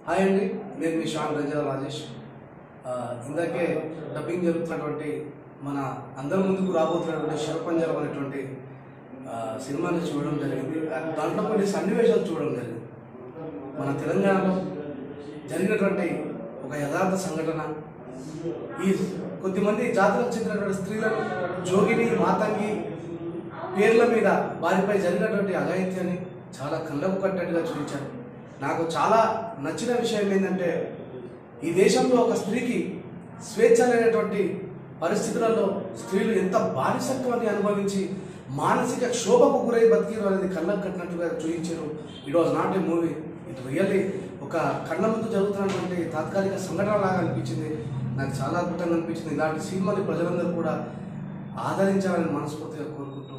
hi అండి నేను మీ షాన్ రంజన రాజేష్ ఆ, ఇందాకే డబ్బింగ్ జరుగుతున్నటువంటి మన అందరి ముందుకు రాబోతున్నటువంటి శివపంజరం అనేటువంటి ఆ, సినిమాని చూడడం జరిగింది ఆ, దాంట్లో కొన్ని సన్నివేశాలు చూడడం జరిగింది మన తెలంగాణలో జరిగినటువంటి ఒక యథార్థ సంఘటన ఈ కొద్దిమంది జాతులకు చెందినటువంటి స్త్రీలను జోగిని మాతంగి పేర్ల మీద వారిపై జరిగినటువంటి అఘాయిత్యాన్ని చాలా కళ్ళకు కట్టట్టుగా చూపించారు నాకు చాలా నచ్చిన విషయం ఏంటంటే ఈ దేశంలో ఒక స్త్రీకి స్వేచ్ఛ లేనటువంటి పరిస్థితులలో స్త్రీలు ఎంత బానిసత్వాన్ని అనుభవించి మానసిక క్షోభకు గురై బతికిరు అనేది కళ్ళకు కట్టినట్టుగా చూపించారు it was not a movie it really ఒక కళ్ళ ముందు జరుగుతున్నటువంటి తాత్కాలిక సంఘటన లాగా అనిపించింది నాకు చాలా అద్భుతంగా అనిపించింది ఇలాంటి సినిమాని ప్రజలందరూ కూడా ఆదరించాలని మనస్ఫూర్తిగా కోరుకుంటూ